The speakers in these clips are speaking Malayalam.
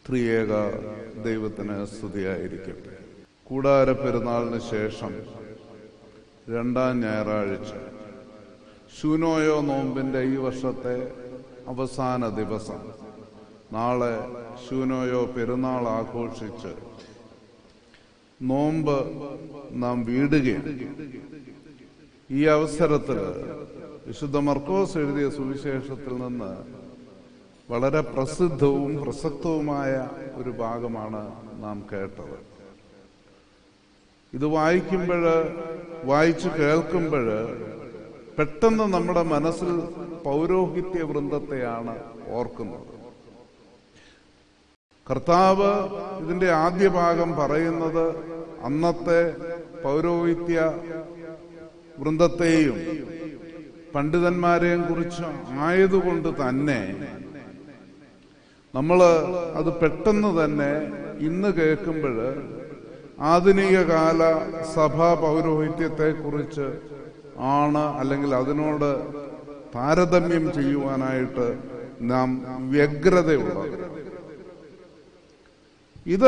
ത്രിയേക ദൈവത്തിന് സ്തുതിയായിരിക്കട്ടെ കൂടാര പെരുന്നാളിന് ശേഷം രണ്ടാം ഞായറാഴ്ച ശൂനോയോ നോമ്പിന്റെ ഈ വർഷത്തെ അവസാന ദിവസം നാളെ ശൂനോയോ പെരുന്നാൾ ആഘോഷിച്ച് നോമ്പ് നാം വീടുകയാണ് ഈ അവസരത്തിൽ വിശുദ്ധ മർക്കോസ് എഴുതിയ സുവിശേഷത്തിൽ നിന്ന് വളരെ പ്രസിദ്ധവും പ്രസക്തവുമായ ഒരു ഭാഗമാണ് നാം കേട്ടത് ഇത് വായിക്കുമ്പോൾ വായിച്ചു കേൾക്കുമ്പോൾ പെട്ടെന്ന് നമ്മുടെ മനസ്സിൽ പൗരോഹിത്യ വൃന്ദത്തെയാണ് ഓർക്കുന്നത് കർത്താവ് ഇതിന്റെ ആദ്യ ഭാഗം പറയുന്നത് അന്നത്തെ പൗരോഹിത്യ വൃന്ദത്തെയും പണ്ഡിതന്മാരെയും കുറിച്ച് ആയതുകൊണ്ട് തന്നെ നമ്മൾ അത് പെട്ടെന്ന് തന്നെ ഇന്ന് കേൾക്കുമ്പോൾ ആധുനിക കാല സഭാ പൗരോഹിത്യത്തെ കുറിച്ച് ആണ് അല്ലെങ്കിൽ അതിനോട് താരതമ്യം ചെയ്യുവാനായിട്ട് നാം വ്യഗ്രതയുള്ളത് ഇത്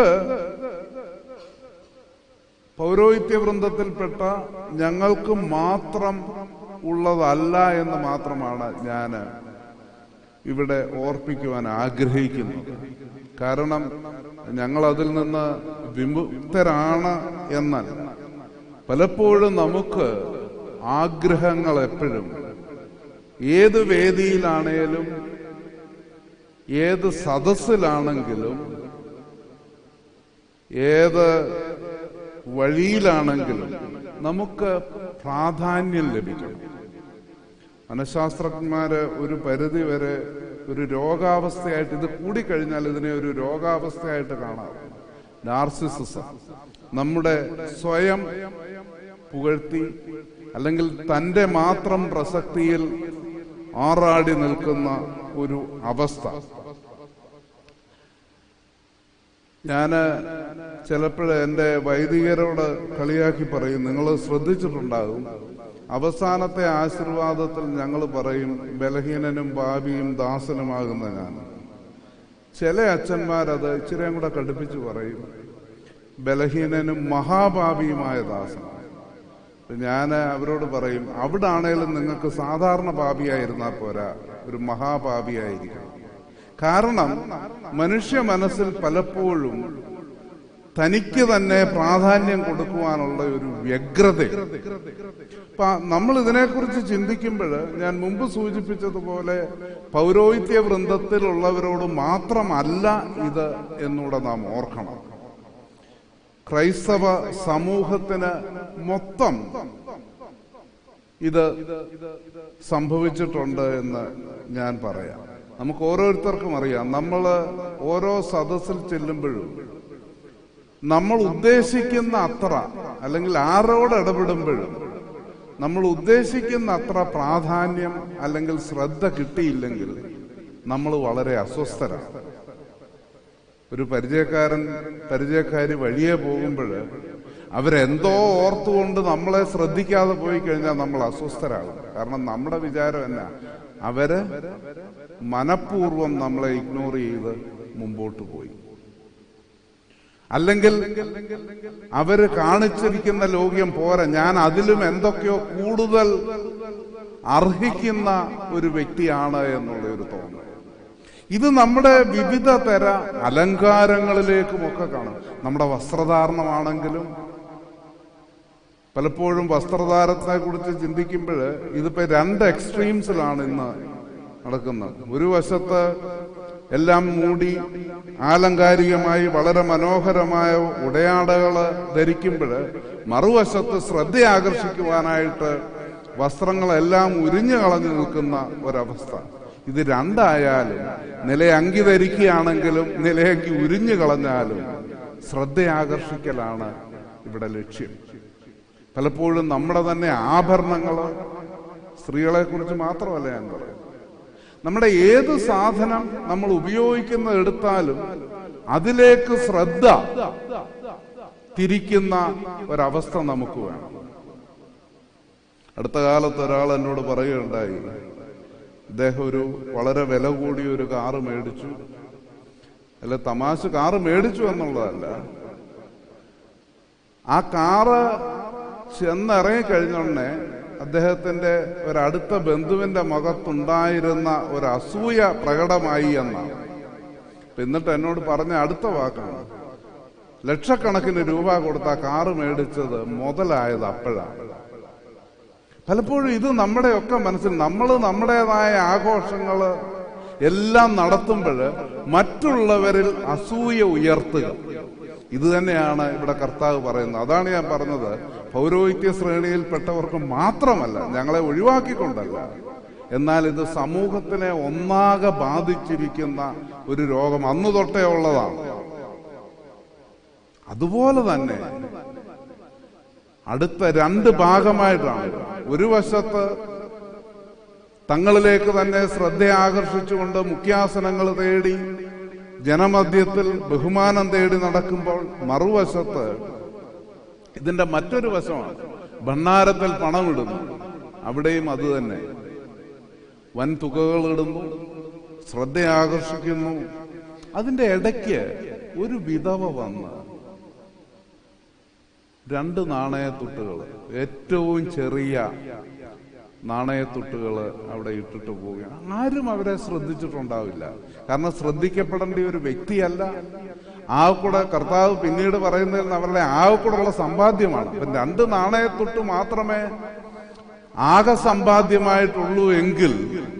പൗരോഹിത്യ വൃന്ദത്തിൽപ്പെട്ട ഞങ്ങൾക്ക് മാത്രം ഉള്ളതല്ല എന്ന് മാത്രമാണ് ഞാൻ ഇവിടെ ഓർപ്പിക്കുവാൻ ആഗ്രഹിക്കുന്നത് കാരണം ഞങ്ങൾ അതിൽ നിന്ന് വിമുക്തരാണ് എന്നല്ല പലപ്പോഴും നമുക്ക് ആഗ്രഹങ്ങൾ എപ്പോഴും ഏത് വേദിയിലാണേലും ഏത് സദസ്സിലാണെങ്കിലും ഏത് വഴിയിലാണെങ്കിലും നമുക്ക് പ്രാധാന്യം ലഭിക്കണം മനഃശാസ്ത്രജ്ഞന്മാര് ഒരു പരിധി വരെ ഒരു രോഗാവസ്ഥയായിട്ട് ഇത് കൂടിക്കഴിഞ്ഞാൽ ഇതിനെ ഒരു രോഗാവസ്ഥയായിട്ട് കാണാം നാർസിസിസം നമ്മുടെ സ്വയം പുകഴ്ത്തി അല്ലെങ്കിൽ തന്റെ മാത്രം പ്രസക്തിയിൽ ആറാടി നിൽക്കുന്ന ഒരു അവസ്ഥ ഞാന് ചിലപ്പോഴ് എൻ്റെ വൈദികരോട് കളിയാക്കി പറയും നിങ്ങൾ ശ്രദ്ധിച്ചിട്ടുണ്ടാകും അവസാനത്തെ ആശീർവാദത്തിൽ ഞങ്ങൾ പറയും ബലഹീനനും ഭാവിയും ദാസനുമാകുന്ന ഞാൻ ചില അച്ഛന്മാരത് ഇച്ചിരിയും കൂടെ കടുപ്പിച്ച് പറയും ബലഹീനനും മഹാഭാവിയുമായ ദാസൻ ഞാൻ അവരോട് പറയും അവിടെ ആണേലും നിങ്ങൾക്ക് സാധാരണ പാപിയായിരുന്നാൽ പോരാ ഒരു മഹാപാപിയായിരിക്കണം കാരണം മനുഷ്യ മനസ്സിൽ പലപ്പോഴും തനിക്ക് തന്നെ പ്രാധാന്യം കൊടുക്കുവാനുള്ള ഒരു വ്യഗ്രത അപ്പൊ നമ്മൾ ഇതിനെക്കുറിച്ച് ചിന്തിക്കുമ്പോൾ ഞാൻ മുമ്പ് സൂചിപ്പിച്ചതുപോലെ പൗരോഹിത്യ വൃന്ദത്തിലുള്ളവരോട് മാത്രമല്ല ഇത് എന്നൂടെ നാം ഓർക്കണം ക്രൈസ്തവ സമൂഹത്തിന് മൊത്തം ഇത് സംഭവിച്ചിട്ടുണ്ട് എന്ന് ഞാൻ പറയാം നമുക്ക് ഓരോരുത്തർക്കും അറിയാം നമ്മൾ ഓരോ സദസ്സിൽ ചെല്ലുമ്പോഴും നമ്മൾ ഉദ്ദേശിക്കുന്ന അത്ര അല്ലെങ്കിൽ ആരോട് ഇടപെടുമ്പോഴും നമ്മൾ ഉദ്ദേശിക്കുന്ന അത്ര പ്രാധാന്യം അല്ലെങ്കിൽ ശ്രദ്ധ കിട്ടിയില്ലെങ്കിൽ നമ്മൾ വളരെ അസ്വസ്ഥരാണ് ഒരു പരിചയക്കാരൻ പരിചയക്കാരി വഴിയെ പോകുമ്പോൾ അവരെന്തോ ഓർത്തുകൊണ്ട് നമ്മളെ ശ്രദ്ധിക്കാതെ പോയി കഴിഞ്ഞാൽ നമ്മൾ അസ്വസ്ഥരാകും കാരണം നമ്മുടെ വിചാരം എന്നാ അവര് മനഃപൂർവം നമ്മളെ ഇഗ്നോർ ചെയ്ത് മുമ്പോട്ട് പോയി അല്ലെങ്കിൽ അവര് കാണിച്ചിരിക്കുന്ന ലോക്യം പോരാ ഞാൻ അതിലും എന്തൊക്കെയോ കൂടുതൽ അർഹിക്കുന്ന ഒരു വ്യക്തിയാണ് എന്നുള്ള ഒരു തോന്നൽ ഇത് നമ്മുടെ വിവിധ തര അലങ്കാരങ്ങളിലേക്കുമൊക്കെ കാണും നമ്മുടെ വസ്ത്രധാരണമാണെങ്കിലും പലപ്പോഴും വസ്ത്രധാരത്തെ കുറിച്ച് ചിന്തിക്കുമ്പോൾ ഇതിപ്പോ രണ്ട് എക്സ്ട്രീംസിലാണ് ഇന്ന് നടക്കുന്നത് ഒരു വശത്ത് എല്ലാം മൂടി ആലങ്കാരികമായി വളരെ മനോഹരമായ ഉടയാടകള് ധരിക്കുമ്പോൾ മറുവശത്ത് ശ്രദ്ധ ആകർഷിക്കുവാനായിട്ട് വസ്ത്രങ്ങളെല്ലാം ഉരിഞ്ഞു കളഞ്ഞു നിൽക്കുന്ന ഒരവസ്ഥ ഇത് രണ്ടായാലും നിലയങ്കി ധരിക്കുകയാണെങ്കിലും നിലയങ്കി ഉരിഞ്ഞു കളഞ്ഞാലും ശ്രദ്ധ ആകർഷിക്കലാണ് ഇവിടെ ലക്ഷ്യം പലപ്പോഴും നമ്മുടെ തന്നെ ആഭരണങ്ങൾ സ്ത്രീകളെ കുറിച്ച് മാത്രമല്ല ഞാൻ പറയുന്നത് നമ്മുടെ ഏത് സാധനം നമ്മൾ ഉപയോഗിക്കുന്ന എടുത്താലും അതിലേക്ക് ശ്രദ്ധ തിരിക്കുന്ന ഒരവസ്ഥ നമുക്ക് വേണം അടുത്ത കാലത്ത് ഒരാൾ എന്നോട് പറയുകയുണ്ടായി അദ്ദേഹം ഒരു വളരെ വില കൂടിയ ഒരു കാറ് മേടിച്ചു അല്ല തമാശ കാറ് മേടിച്ചു എന്നുള്ളതല്ല ആ കാറ് ചെന്നിറങ്ങി കഴിഞ്ഞോടനെ അദ്ദേഹത്തിന്റെ ഒരടുത്ത ബന്ധുവിന്റെ മുഖത്തുണ്ടായിരുന്ന ഒരു അസൂയ പ്രകടമായി എന്നാണ് അപ്പൊ എന്നിട്ട് എന്നോട് പറഞ്ഞ അടുത്ത വാക്കാണ് ലക്ഷക്കണക്കിന് രൂപ കൊടുത്ത ആ കാറ് മേടിച്ചത് മുതലായത് അപ്പോഴാണ് പലപ്പോഴും ഇത് നമ്മുടെയൊക്കെ മനസ്സിൽ നമ്മൾ നമ്മുടേതായ ആഘോഷങ്ങള് എല്ലാം നടത്തുമ്പോൾ മറ്റുള്ളവരിൽ അസൂയ ഉയർത്തുക ഇത് തന്നെയാണ് ഇവിടെ കർത്താവ് പറയുന്നത് അതാണ് ഞാൻ പറഞ്ഞത് പൗരോഹിത്യ ശ്രേണിയിൽപ്പെട്ടവർക്ക് മാത്രമല്ല ഞങ്ങളെ ഒഴിവാക്കിക്കൊണ്ടല്ല എന്നാൽ ഇത് സമൂഹത്തിനെ ഒന്നാകെ ബാധിച്ചിരിക്കുന്ന ഒരു രോഗം അന്നു തൊട്ടേ ഉള്ളതാണ് അതുപോലെ തന്നെ അടുത്ത രണ്ട് ഭാഗമായിട്ടാണ് ഒരു വശത്ത് തങ്ങളിലേക്ക് തന്നെ ശ്രദ്ധ ആകർഷിച്ചുകൊണ്ട് മുഖ്യാസനങ്ങൾ തേടി ജനമധ്യത്തിൽ ബഹുമാനം തേടി നടക്കുമ്പോൾ മറുവശത്ത് ഇതിന്റെ മറ്റൊരു വശമാണ് ഭണ്ണാരത്തിൽ പണമിടുന്നു അവിടെയും അത് തന്നെ വൻ തുകകൾ ഇടുന്നു ശ്രദ്ധ ആകർഷിക്കുന്നു അതിന്റെ ഇടയ്ക്ക് ഒരു വിധവ വന്ന് രണ്ട് നാണയത്തുട്ടുകൾ ഏറ്റവും ചെറിയ നാണയത്തുട്ടുകൾ അവിടെ ഇട്ടിട്ട് പോവുകയാണ് ആരും അവരെ ശ്രദ്ധിച്ചിട്ടുണ്ടാവില്ല കാരണം ശ്രദ്ധിക്കപ്പെടേണ്ട ഒരു വ്യക്തിയല്ല ആ കൂടെ കർത്താവ് പിന്നീട് പറയുന്നതിൽ അവരുടെ ആ കൂടെയുള്ള സമ്പാദ്യമാണ് അപ്പം രണ്ട് നാണയത്തുട്ട് മാത്രമേ ആകെ സമ്പാദ്യമായിട്ടുള്ളൂ എങ്കിൽ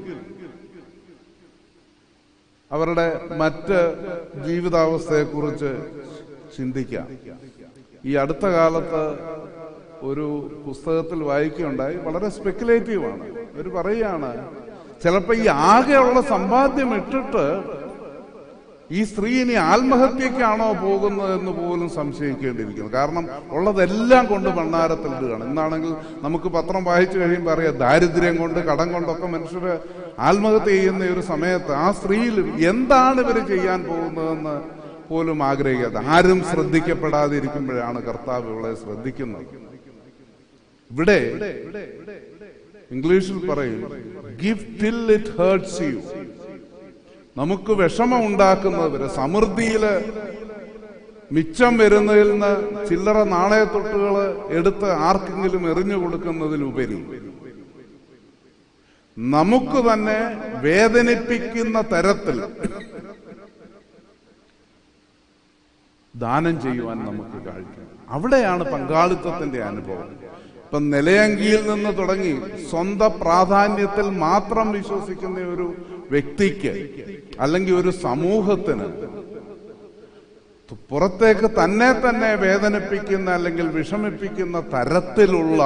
അവരുടെ മറ്റ് ജീവിതാവസ്ഥയെക്കുറിച്ച് ചിന്തിക്കാം ഈ അടുത്ത കാലത്ത് ഒരു പുസ്തകത്തിൽ വായിക്കുകയുണ്ടായി വളരെ സ്പെക്കുലേറ്റീവാണ് അവർ പറയുകയാണ് ചിലപ്പോ ഈ ആകെയുള്ള സമ്പാദ്യം ഇട്ടിട്ട് ഈ സ്ത്രീ ഇനി ആത്മഹത്യക്കാണോ പോകുന്നത് എന്ന് പോലും സംശയിക്കേണ്ടിയിരിക്കുന്നു കാരണം ഉള്ളതെല്ലാം കൊണ്ട് ഭണ്ണാരത്തിൽ ഇടുകയാണ് ഇന്നാണെങ്കിൽ നമുക്ക് പത്രം വായിച്ചു കഴിയുമ്പോൾ അറിയാം ദാരിദ്ര്യം കൊണ്ട് കടം കൊണ്ടൊക്കെ മനുഷ്യര് ആത്മഹത്യ ചെയ്യുന്ന ഒരു സമയത്ത് ആ സ്ത്രീയിൽ എന്താണ് ഇവർ ചെയ്യാൻ പോകുന്നതെന്ന് പോലും ആഗ്രഹിക്കാത്ത ആരും ശ്രദ്ധിക്കപ്പെടാതിരിക്കുമ്പോഴാണ് കർത്താവ് ഇവളെ ശ്രദ്ധിക്കുന്നത് ഇവിടെ ഇംഗ്ലീഷിൽ പറയും give till it hurts you നമുക്ക് വിഷമം ഉണ്ടാക്കുന്നവര് സമൃദ്ധിയില് മിച്ചം വരുന്നതിൽ നിന്ന് ചില്ലറ നാണയത്തൊട്ടുകൾ എടുത്ത് ആർക്കെങ്കിലും എറിഞ്ഞു കൊടുക്കുന്നതിലുപരി നമുക്ക് തന്നെ വേദനിപ്പിക്കുന്ന തരത്തിൽ ദാനം ചെയ്യുവാൻ നമുക്ക് കഴിയും അവിടെയാണ് പങ്കാളിത്തത്തിന്റെ അനുഭവം ഇപ്പം നിലയങ്കിയിൽ നിന്ന് തുടങ്ങി സ്വന്തം പ്രാധാന്യത്തിൽ മാത്രം വിശ്വസിക്കുന്ന ഒരു വ്യക്തിക്ക് അല്ലെങ്കിൽ ഒരു സമൂഹത്തിന് പുറത്തേക്ക് തന്നെ തന്നെ വേദനിപ്പിക്കുന്ന അല്ലെങ്കിൽ വിഷമിപ്പിക്കുന്ന തരത്തിലുള്ള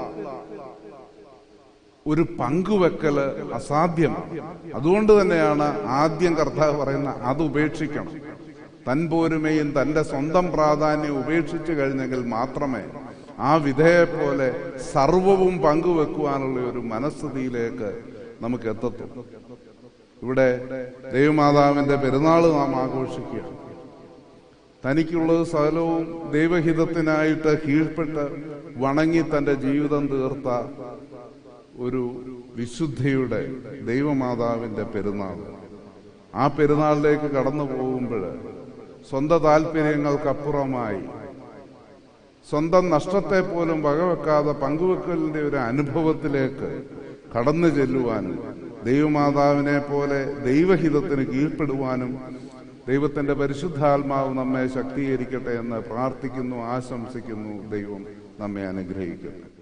ഒരു പങ്കുവെക്കല് അസാധ്യമാണ് അതുകൊണ്ട് തന്നെയാണ് ആദ്യം കർത്താവ് പറയുന്ന അത് ഉപേക്ഷിക്കണം തൻ പോരുമയും തന്റെ സ്വന്തം പ്രാധാന്യം ഉപേക്ഷിച്ചു കഴിഞ്ഞെങ്കിൽ മാത്രമേ ആ വിധേയെ പോലെ സർവവും പങ്കുവെക്കുവാനുള്ള ഒരു മനസ്ഥിതിയിലേക്ക് നമുക്ക് എത്തത്തുള്ളൂ ഇവിടെ ദൈവമാതാവിന്റെ പെരുന്നാൾ നാം ആഘോഷിക്കുക തനിക്കുള്ളത് സകലവും ദൈവഹിതത്തിനായിട്ട് കീഴ്പ്പെട്ട് വണങ്ങി തന്റെ ജീവിതം തീർത്ത ഒരു വിശുദ്ധിയുടെ ദൈവമാതാവിന്റെ പെരുന്നാൾ ആ പെരുന്നാളിലേക്ക് കടന്നു പോകുമ്പോൾ സ്വന്തം താല്പര്യങ്ങൾക്കപ്പുറമായി സ്വന്തം നഷ്ടത്തെ പോലും വകവെക്കാതെ പങ്കുവെക്കലിന്റെ ഒരു അനുഭവത്തിലേക്ക് കടന്നു ചെല്ലുവാനും ദൈവമാതാവിനെ പോലെ ദൈവഹിതത്തിന് കീഴ്പ്പെടുവാനും ദൈവത്തിന്റെ പരിശുദ്ധാത്മാവ് നമ്മെ ശക്തീകരിക്കട്ടെ എന്ന് പ്രാർത്ഥിക്കുന്നു ആശംസിക്കുന്നു ദൈവം നമ്മെ അനുഗ്രഹിക്കട്ടെ